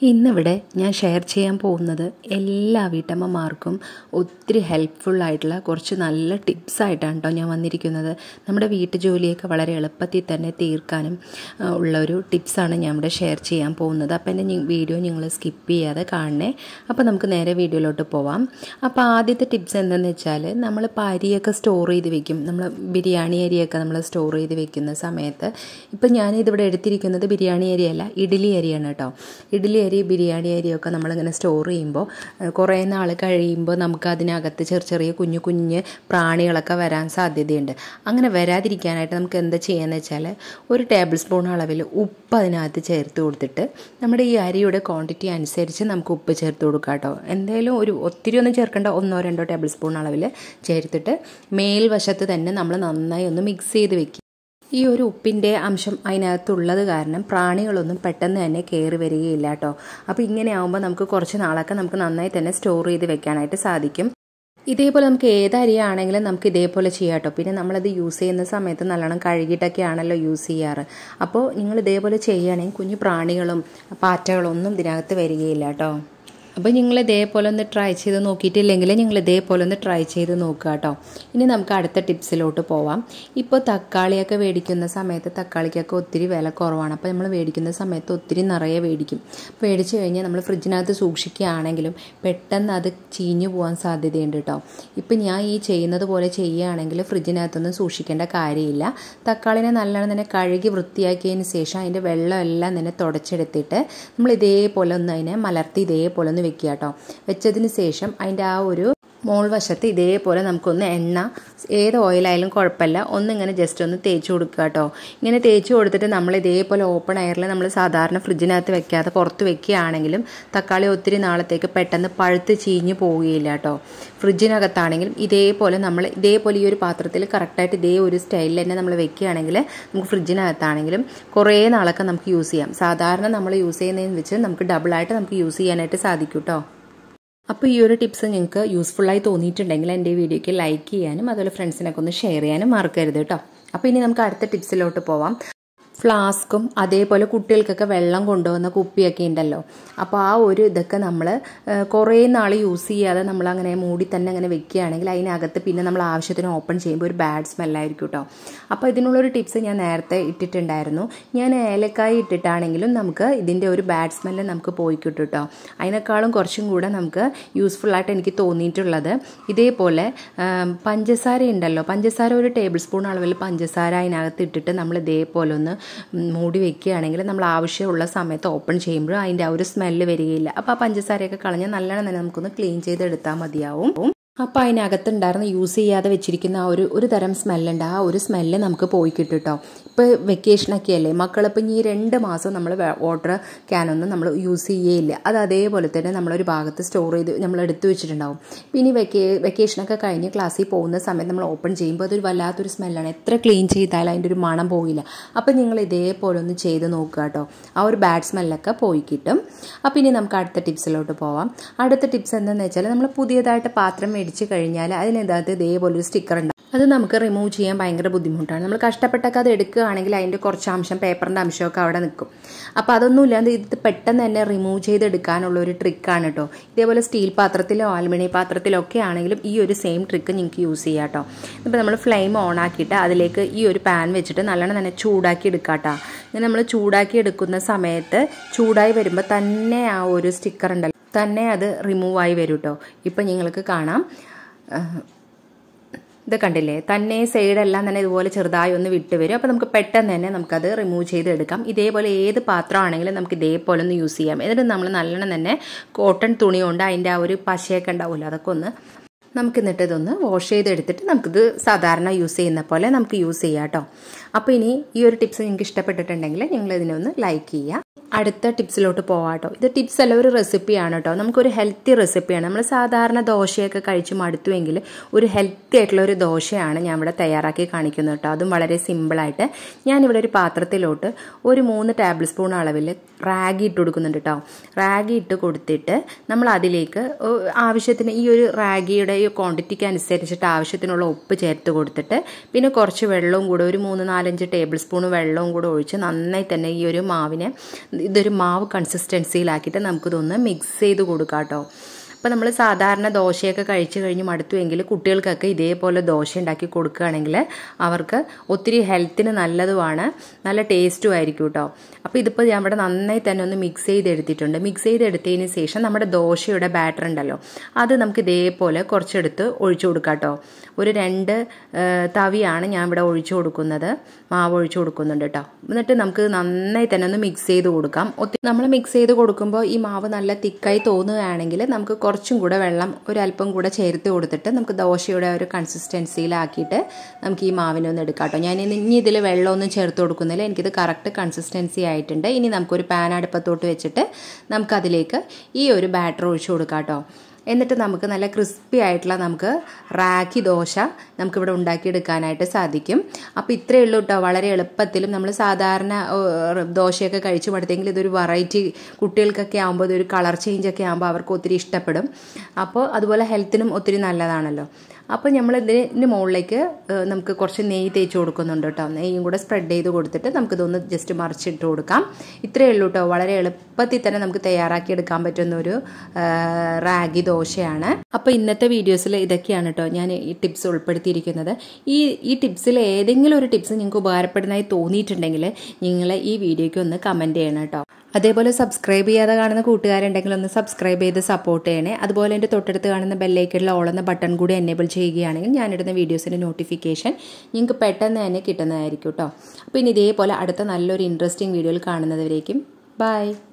ഇന്നിവിടെ ഞാൻ ഷെയർ ചെയ്യാൻ പോകുന്നത് എല്ലാ വീട്ടമ്മമാർക്കും ഒത്തിരി ഹെൽപ്ഫുള്ളായിട്ടുള്ള കുറച്ച് നല്ല ടിപ്സ് ആയിട്ടാണ് കേട്ടോ ഞാൻ വന്നിരിക്കുന്നത് നമ്മുടെ വീട്ടു ജോലിയൊക്കെ വളരെ എളുപ്പത്തിൽ തന്നെ തീർക്കാനും ആ, ഉള്ള ഒരു ടിപ്സാണ് ഞാൻ ഇവിടെ ഷെയർ ചെയ്യാൻ പോകുന്നത് അപ്പോൾ എൻ്റെ വീഡിയോ നിങ്ങൾ സ്കിപ്പ് ചെയ്യാതെ കാണണേ അപ്പോൾ നമുക്ക് നേരെ വീഡിയോയിലോട്ട് പോവാം അപ്പോൾ ആദ്യത്തെ ടിപ്സ് എന്തെന്ന് വെച്ചാൽ നമ്മൾ അരിയൊക്കെ സ്റ്റോർ ചെയ്ത് വെക്കും നമ്മൾ ബിരിയാണി അരിയൊക്കെ നമ്മൾ സ്റ്റോർ ചെയ്ത് വെക്കുന്ന സമയത്ത് ഇപ്പം ഞാനിതിവിടെ എടുത്തിരിക്കുന്നത് ബിരിയാണി അരിയല്ല ഇഡ്ഡലി അരിയാണ് കേട്ടോ ഇഡ്ഡലി അരി ബിരിയാണി അരിയൊക്കെ നമ്മളിങ്ങനെ സ്റ്റോർ ചെയ്യുമ്പോൾ ഏഹ്, കുറേ നാൾ കഴിയുമ്പോൾ നമുക്ക് അതിനകത്ത് ചെറിയ ചെറിയ കുഞ്ഞു കുഞ്ഞ് പ്രാണികളൊക്കെ വരാൻ സാധ്യതയുണ്ട് അങ്ങനെ വരാതിരിക്കാനായിട്ട് നമുക്ക് എന്താ ചെയ്യാന്ന് വെച്ചാൽ ഒരു ടേബിൾ സ്പൂൺ അളവിൽ ഉപ്പ് അതിനകത്ത് ചേർത്ത് കൊടുത്തിട്ട് നമ്മുടെ ഈ അരിയുടെ ക്വാണ്ടിറ്റി അനുസരിച്ച് നമുക്ക് ഉപ്പ് ചേർത്ത് കൊടുക്കാം കേട്ടോ എന്തായാലും ഒരു ഒത്തിരി ഒന്നും ചേർക്കേണ്ട ഒന്നോ രണ്ടോ ടേബിൾ സ്പൂൺ അളവിൽ ചേർത്തിട്ട് മേൽവശത്ത് തന്നെ നമ്മൾ നന്നായി ഒന്ന് മിക്സ് ചെയ്ത് വെക്കുക ഈ ഒരു ഉപ്പിൻ്റെ അംശം അതിനകത്തുള്ളത് കാരണം പ്രാണികളൊന്നും പെട്ടെന്ന് തന്നെ കയറി വരികയില്ല കേട്ടോ അപ്പോൾ ഇങ്ങനെ ആകുമ്പോൾ നമുക്ക് കുറച്ച് നാളൊക്കെ നമുക്ക് നന്നായി തന്നെ സ്റ്റോർ ചെയ്ത് വെക്കാനായിട്ട് സാധിക്കും ഇതേപോലെ നമുക്ക് ഏത് അരിയാണെങ്കിലും നമുക്ക് ഇതേപോലെ ചെയ്യാം കേട്ടോ പിന്നെ നമ്മളത് യൂസ് ചെയ്യുന്ന സമയത്ത് നല്ലോണം കഴുകിയിട്ടൊക്കെ ആണല്ലോ യൂസ് ചെയ്യാറ് അപ്പോൾ നിങ്ങൾ ഇതേപോലെ ചെയ്യുകയാണെങ്കിൽ കുഞ്ഞു പ്രാണികളും പാറ്റകളും ഒന്നും ഇതിനകത്ത് വരികയില്ല കേട്ടോ അപ്പോൾ നിങ്ങൾ ഇതേപോലെ ഒന്ന് ട്രൈ ചെയ്ത് നോക്കിയിട്ടില്ലെങ്കിൽ നിങ്ങൾ ഇതേപോലെ ഒന്ന് ട്രൈ ചെയ്ത് നോക്കുക കേട്ടോ ഇനി നമുക്ക് അടുത്ത ടിപ്സിലോട്ട് പോവാം ഇപ്പോൾ തക്കാളിയൊക്കെ മേടിക്കുന്ന സമയത്ത് തക്കാളിക്കൊക്കെ ഒത്തിരി വില കുറവാണ് അപ്പോൾ നമ്മൾ മേടിക്കുന്ന സമയത്ത് ഒത്തിരി നിറയെ മേടിക്കും മേടിച്ച് കഴിഞ്ഞാൽ നമ്മൾ ഫ്രിഡ്ജിനകത്ത് സൂക്ഷിക്കുകയാണെങ്കിലും പെട്ടെന്ന് അത് ചീഞ്ഞു പോകാൻ സാധ്യതയുണ്ട് കേട്ടോ ഇപ്പം ഞാൻ ഈ ചെയ്യുന്നത് പോലെ ചെയ്യുകയാണെങ്കിൽ ഫ്രിഡ്ജിനകത്തൊന്നും സൂക്ഷിക്കേണ്ട കാര്യമില്ല തക്കാളിനെ നല്ലോണം തന്നെ കഴുകി വൃത്തിയാക്കിയതിന് ശേഷം അതിൻ്റെ വെള്ളമെല്ലാം തന്നെ തുടച്ചെടുത്തിട്ട് നമ്മൾ ഇതേപോലെ ഒന്ന് അതിനെ മലർത്തി ഇതേപോലെ ഒന്ന് വെക്കുക കേട്ടോ വെച്ചതിന് ശേഷം അതിൻ്റെ ആ ഒരു മോൾ വശത്ത് ഇതേപോലെ നമുക്കൊന്ന് എണ്ണ ഏത് ഓയിലായാലും കുഴപ്പമില്ല ഒന്നിങ്ങനെ ജസ്റ്റ് ഒന്ന് തേച്ച് കൊടുക്കുക കേട്ടോ ഇങ്ങനെ തേച്ച് കൊടുത്തിട്ട് നമ്മൾ ഇതേപോലെ ഓപ്പൺ എയറിൽ നമ്മൾ സാധാരണ ഫ്രിഡ്ജിനകത്ത് വെക്കാതെ പുറത്ത് വെക്കുകയാണെങ്കിലും തക്കാളി ഒത്തിരി നാളത്തേക്ക് പെട്ടെന്ന് പഴുത്ത് ചീഞ്ഞ് പോവുകയില്ല കേട്ടോ ഫ്രിഡ്ജിനകത്താണെങ്കിലും ഇതേപോലെ നമ്മൾ ഇതേപോലെ ഈ ഒരു പാത്രത്തിൽ കറക്റ്റായിട്ട് ഇതേ ഒരു സ്റ്റൈലിൽ തന്നെ നമ്മൾ വെക്കുകയാണെങ്കിൽ നമുക്ക് ഫ്രിഡ്ജിനകത്താണെങ്കിലും കുറേ നാളൊക്കെ നമുക്ക് യൂസ് ചെയ്യാം സാധാരണ നമ്മൾ യൂസ് ചെയ്യുന്നതിന് വെച്ച് നമുക്ക് ഡബിളായിട്ട് നമുക്ക് യൂസ് ചെയ്യാനായിട്ട് സാധിക്കും കേട്ടോ അപ്പോൾ ഈ ഒരു ടിപ്സ് നിങ്ങൾക്ക് യൂസ്ഫുള്ളായി തോന്നിയിട്ടുണ്ടെങ്കിൽ എൻ്റെ ഈ വീഡിയോയ്ക്ക് ലൈക്ക് ചെയ്യാനും അതുപോലെ ഫ്രണ്ട്സിനൊക്കെ ഒന്ന് ഷെയർ ചെയ്യാനും മറക്കരുത് കേട്ടോ അപ്പോൾ ഇനി നമുക്ക് അടുത്ത ടിപ്സിലോട്ട് പോവാം ഫ്ലാസ്കും അതേപോലെ കുട്ടികൾക്കൊക്കെ വെള്ളം കൊണ്ടുവന്ന കുപ്പിയൊക്കെ ഉണ്ടല്ലോ അപ്പോൾ ആ ഒരു ഇതൊക്കെ നമ്മൾ കുറേ നാൾ യൂസ് ചെയ്യാതെ നമ്മൾ അങ്ങനെ മൂടി തന്നെ അങ്ങനെ വെക്കുകയാണെങ്കിൽ അതിനകത്ത് പിന്നെ നമ്മൾ ആവശ്യത്തിന് ഓപ്പൺ ചെയ്യുമ്പോൾ ഒരു ബാഡ് സ്മെല്ലായിരിക്കും കേട്ടോ അപ്പോൾ ഇതിനുള്ളൊരു ടിപ്സ് ഞാൻ നേരത്തെ ഇട്ടിട്ടുണ്ടായിരുന്നു ഞാൻ ഏലക്കായ ഇട്ടിട്ടാണെങ്കിലും നമുക്ക് ഇതിൻ്റെ ഒരു ബാഡ് സ്മെല്ല് നമുക്ക് പോയി കിട്ടും കേട്ടോ അതിനേക്കാളും കുറച്ചും കൂടെ നമുക്ക് യൂസ്ഫുൾ ആയിട്ട് എനിക്ക് തോന്നിയിട്ടുള്ളത് ഇതേപോലെ ആം, പഞ്ചസാര ഉണ്ടല്ലോ പഞ്ചസാര ഒരു ടേബിൾ സ്പൂൺ അളവിൽ പഞ്ചസാര അതിനകത്ത് ഇട്ടിട്ട് നമ്മൾ ഇതേപോലെ ഒന്ന് ഉം, മൂടി വെക്കുകയാണെങ്കിൽ നമ്മൾ ആവശ്യമുള്ള സമയത്ത് ഓപ്പൺ ചെയ്യുമ്പോൾ അതിൻ്റെ ആ ഒരു സ്മെല്ല് വരികയില്ല അപ്പോൾ ആ പഞ്ചസാരയൊക്കെ കളഞ്ഞാൽ നല്ലോണം തന്നെ നമുക്കൊന്ന് ക്ലീൻ ചെയ്തെടുത്താൽ മതിയാവും അപ്പോൾ അതിനകത്ത് ഉണ്ടായിരുന്ന യൂസ് ചെയ്യാതെ വെച്ചിരിക്കുന്ന ആ ഒരു ഒരു തരം സ്മെല്ലുണ്ട് ആ ഒരു സ്മെല്ല് നമുക്ക് പോയി കിട്ടും കേട്ടോ ഇപ്പോൾ വെക്കേഷനൊക്കെ അല്ലേ മക്കളിപ്പോൾ ഈ രണ്ട് മാസം നമ്മൾ വാട്ടർ ക്യാനൊന്നും നമ്മൾ യൂസ് ചെയ്യേയില്ല അത് അതേപോലെ തന്നെ നമ്മളൊരു ഭാഗത്ത് സ്റ്റോർ ചെയ്ത് നമ്മൾ എടുത്തു വെച്ചിട്ടുണ്ടാവും പിന്നെ വെക്കേ വെക്കേഷനൊക്കെ കഴിഞ്ഞ് ക്ലാസ്സിൽ പോകുന്ന സമയത്ത് നമ്മൾ ഓപ്പൺ ചെയ്യുമ്പോൾ അതൊരു വല്ലാത്തൊരു സ്മെല്ലാണ് എത്ര ക്ലീൻ ചെയ്താലും അതിൻ്റെ ഒരു മണം പോകില്ല അപ്പോൾ നിങ്ങൾ ഇതേപോലെ ഒന്ന് ചെയ്ത് നോക്കുക കേട്ടോ ആ ഒരു ബാഡ് സ്മെല്ലൊക്കെ പോയി കിട്ടും അപ്പോൾ ഇനി നമുക്ക് അടുത്ത ടിപ്സിലോട്ട് പോവാം അടുത്ത ടിപ്സ് എന്താണെന്ന് വെച്ചാൽ നമ്മൾ പുതിയതായിട്ട് പാത്രം മേടിച്ച് കഴിഞ്ഞാൽ അതിനകത്ത് ഇതേപോലെ ഒരു സ്റ്റിക്കർ ഉണ്ട് അത് നമുക്ക് റിമൂവ് ചെയ്യാൻ ഭയങ്കര ബുദ്ധിമുട്ടാണ് നമ്മൾ കഷ്ടപ്പെട്ടൊക്കെ അത് എടുക്കുകയാണെങ്കിൽ അതിൻ്റെ കുറച്ച് അംശം പേപ്പറിൻ്റെ അംശമൊക്കെ അവിടെ നിൽക്കും അപ്പോൾ അതൊന്നും ഇല്ലാതെ ഇത് പെട്ടെന്ന് തന്നെ റിമൂവ് ചെയ്തെടുക്കാനുള്ള ഒരു ട്രിക്കാണ് കേട്ടോ ഇതേപോലെ സ്റ്റീൽ പാത്രത്തിലോ അലുമിനിയം പാത്രത്തിലോ ഒക്കെ ആണെങ്കിലും ഈ ഒരു സെയിം ട്രിക്ക് നിങ്ങൾക്ക് യൂസ് ചെയ്യാം കേട്ടോ ഇപ്പോൾ നമ്മൾ ഫ്ലെയിം ഓൺ ആക്കിയിട്ട് അതിലേക്ക് ഈ ഒരു പാൻ വെച്ചിട്ട് നല്ലോണം തന്നെ ചൂടാക്കി എടുക്കാം കേട്ടോ ഇങ്ങനെ നമ്മൾ ചൂടാക്കി എടുക്കുന്ന സമയത്ത് ചൂടായി വരുമ്പോൾ തന്നെ ആ ഒരു സ്റ്റിക്കർ ഉണ്ടല്ലോ തന്നെ അത് റിമൂവ് ആയി വരും കേട്ടോ ഇപ്പം നിങ്ങൾക്ക് കാണാം ഇത് കണ്ടില്ലേ തന്നെ സൈഡെല്ലാം തന്നെ ഇതുപോലെ ചെറുതായി ഒന്ന് വിട്ട് വരും അപ്പോൾ നമുക്ക് പെട്ടെന്ന് തന്നെ നമുക്കത് റിമൂവ് ചെയ്തെടുക്കാം ഇതേപോലെ ഏത് പാത്രമാണെങ്കിലും നമുക്ക് ഇതേപോലെ ഒന്ന് യൂസ് ചെയ്യാം എന്നിട്ട് നമ്മൾ നല്ലോണം തന്നെ കോട്ടൺ തുണി കൊണ്ട് അതിൻ്റെ ആ ഒരു പശയൊക്കെ ഉണ്ടാവുമല്ലോ അതൊക്കെ ഒന്ന് നമുക്ക് എന്നിട്ട് ഇതൊന്ന് വാഷ് ചെയ്തെടുത്തിട്ട് നമുക്കിത് സാധാരണ യൂസ് ചെയ്യുന്ന പോലെ നമുക്ക് യൂസ് ചെയ്യാം കേട്ടോ അപ്പോൾ ഇനി ഈ ഒരു ടിപ്സ് നിങ്ങൾക്ക് ഇഷ്ടപ്പെട്ടിട്ടുണ്ടെങ്കിൽ നിങ്ങൾ ഇതിനൊന്ന് ലൈക്ക് ചെയ്യുക അടുത്ത ടിപ്സിലോട്ട് പോവാം കേട്ടോ ഇത് ടിപ്സ് അല്ല ഒരു റെസിപ്പിയാണ് കേട്ടോ നമുക്കൊരു ഹെൽത്തി റെസിപ്പിയാണ് നമ്മൾ സാധാരണ ദോശയൊക്കെ കഴിച്ച് മടുത്തുവെങ്കിൽ ഒരു ഹെൽത്തി ആയിട്ടുള്ള ഒരു ദോശയാണ് ഞാൻ ഇവിടെ തയ്യാറാക്കി കാണിക്കുന്നത് കേട്ടോ അതും വളരെ സിമ്പിളായിട്ട് ഞാനിവിടെ ഒരു പാത്രത്തിലോട്ട് ഒരു മൂന്ന് ടേബിൾ സ്പൂൺ അളവിൽ റാഗി ഇട്ട് കൊടുക്കുന്നുണ്ട് കേട്ടോ റാഗി ഇട്ട് കൊടുത്തിട്ട് നമ്മൾ അതിലേക്ക് ഒ- ആവശ്യത്തിന് ഈ ഒരു റാഗിയുടെ ഈ ക്വാണ്ടിറ്റിക്ക് അനുസരിച്ചിട്ട് ആവശ്യത്തിനുള്ള ഉപ്പ് ചേർത്ത് കൊടുത്തിട്ട് പിന്നെ കുറച്ച് വെള്ളവും കൂടെ ഒരു മൂന്ന് നാല് നാലഞ്ച് ടേബിൾ സ്പൂൺ വെള്ളവും കൂടെ ഒഴിച്ച് നന്നായി തന്നെ ഈ ഒരു മാവിനെ ഇതൊരു മാവ് കൺസിസ്റ്റൻസിയിലാക്കിയിട്ട് നമുക്കിതൊന്ന് മിക്സ് ചെയ്ത് കൊടുക്കാം കേട്ടോ അപ്പോൾ നമ്മൾ സാധാരണ ദോശയൊക്കെ കഴിച്ചു കഴിഞ്ഞ് മടുത്തുവെങ്കിൽ കുട്ടികൾക്കൊക്കെ ഇതേപോലെ ദോശ ഉണ്ടാക്കി കൊടുക്കുകയാണെങ്കിൽ അവർക്ക് ഒത്തിരി ഹെൽത്തിന് നല്ലതുമാണ് നല്ല ടേസ്റ്റും ആയിരിക്കും കേട്ടോ അപ്പോൾ ഇതിപ്പോൾ ഞാൻ ഇവിടെ നന്നായി തന്നെ ഒന്ന് മിക്സ് ചെയ്തെടുത്തിട്ടുണ്ട് മിക്സ് ചെയ്തെടുത്തതിന് ശേഷം നമ്മുടെ ദോശയുടെ ബാറ്റർ ഉണ്ടല്ലോ അത് നമുക്ക് ഇതേപോലെ കുറച്ചെടുത്ത് ഒഴിച്ചു കൊടുക്കാം കേട്ടോ ഒരു രണ്ട് തവിയാണ് ഞാൻ ഇവിടെ ഒഴിച്ചു കൊടുക്കുന്നത് മാവ് ഒഴിച്ചു കൊടുക്കുന്നുണ്ട് കേട്ടോ എന്നിട്ട് നമുക്ക് നന്നായി തന്നെ ഒന്ന് മിക്സ് ചെയ്ത് കൊടുക്കാം ഒത്തിരി നമ്മൾ മിക്സ് ചെയ്ത് കൊടുക്കുമ്പോൾ ഈ മാവ് നല്ല തിക്കായി തോന്നുകയാണെങ്കിൽ നമുക്ക് കുറച്ചും കൂടെ വെള്ളം ഒരല്പം കൂടെ ചേർത്ത് കൊടുത്തിട്ട് നമുക്ക് ദോശയുടെ ഒരു കൺസിസ്റ്റൻസിയിലാക്കിയിട്ട് നമുക്ക് ഈ മാവിനെ ഒന്ന് എടുക്കാം കേട്ടോ ഞാൻ ഇനി ഇതിൽ വെള്ളമൊന്നും ചേർത്ത് കൊടുക്കുന്നില്ല എനിക്കിത് കറക്റ്റ് കൺസിസ്റ്റൻസി ആയിട്ടുണ്ട് ഇനി നമുക്കൊരു പാൻ അടുപ്പത്തോട്ട് വെച്ചിട്ട് നമുക്കതിലേക്ക് ഈ ഒരു ബാറ്റർ ഒഴിച്ചു കൊടുക്കാം കേട്ടോ എന്നിട്ട് നമുക്ക് നല്ല ക്രിസ്പി ആയിട്ടുള്ള നമുക്ക് റാഗി ദോശ നമുക്കിവിടെ ഉണ്ടാക്കിയെടുക്കാനായിട്ട് സാധിക്കും അപ്പോൾ ഇത്രയേ ഉള്ളൂ കേട്ടോ വളരെ എളുപ്പത്തിലും നമ്മൾ സാധാരണ ദോശയൊക്കെ കഴിച്ചു മടുത്തെങ്കിൽ ഇതൊരു വെറൈറ്റി കുട്ടികൾക്കൊക്കെ ആകുമ്പോൾ ഇതൊരു കളർ ചേഞ്ച് ഒക്കെ ആകുമ്പോൾ അവർക്ക് ഒത്തിരി ഇഷ്ടപ്പെടും അപ്പോൾ അതുപോലെ ഹെൽത്തിനും ഒത്തിരി നല്ലതാണല്ലോ അപ്പോൾ നമ്മൾ ഇതിന് മുകളിലേക്ക് നമുക്ക് കുറച്ച് നെയ്യ് തേച്ച് കൊടുക്കുന്നുണ്ട് കേട്ടോ നെയ്യും കൂടെ സ്പ്രെഡ് ചെയ്ത് കൊടുത്തിട്ട് നമുക്കിതൊന്ന് ജസ്റ്റ് മറിച്ചിട്ട് കൊടുക്കാം ഇത്രയേ ഉള്ളൂ കേട്ടോ വളരെ എളുപ്പത്തിൽ തന്നെ നമുക്ക് തയ്യാറാക്കി എടുക്കാൻ പറ്റുന്ന ഒരു റാഗി ദോശയാണ് അപ്പോൾ ഇന്നത്തെ വീഡിയോസിൽ ഇതൊക്കെയാണ് കേട്ടോ ഞാൻ ഈ ടിപ്സ് ഉൾപ്പെടുത്തിയിരിക്കുന്നത് ഈ ഈ ടിപ്സിൽ ഏതെങ്കിലും ഒരു ടിപ്സ് നിങ്ങൾക്ക് ഉപകാരപ്പെടുന്നതായി തോന്നിയിട്ടുണ്ടെങ്കിൽ നിങ്ങൾ ഈ വീഡിയോയ്ക്ക് ഒന്ന് കമൻറ്റ് ചെയ്യണം കേട്ടോ അതേപോലെ സബ്സ്ക്രൈബ് ചെയ്യാതെ കാണുന്ന കൂട്ടുകാരുണ്ടെങ്കിൽ ഒന്ന് സബ്സ്ക്രൈബ് ചെയ്ത് സപ്പോർട്ട് ചെയ്യണേ അതുപോലെ എൻ്റെ തൊട്ടടുത്ത് കാണുന്ന ബെല്ലൈക്കണിൽ ഓളുന്ന ബട്ടൺ കൂടി എനേബിൾ ചെയ്യുകയാണെങ്കിൽ ഞാനിടുന്ന വീഡിയോസിൻ്റെ നോട്ടിഫിക്കേഷൻ നിങ്ങൾക്ക് പെട്ടെന്ന് തന്നെ കിട്ടുന്നതായിരിക്കും കേട്ടോ അപ്പോൾ ഇനി ഇതേപോലെ അടുത്ത നല്ലൊരു ഇൻട്രസ്റ്റിംഗ് വീഡിയോയിൽ കാണുന്നതുവരേക്കും ബൈ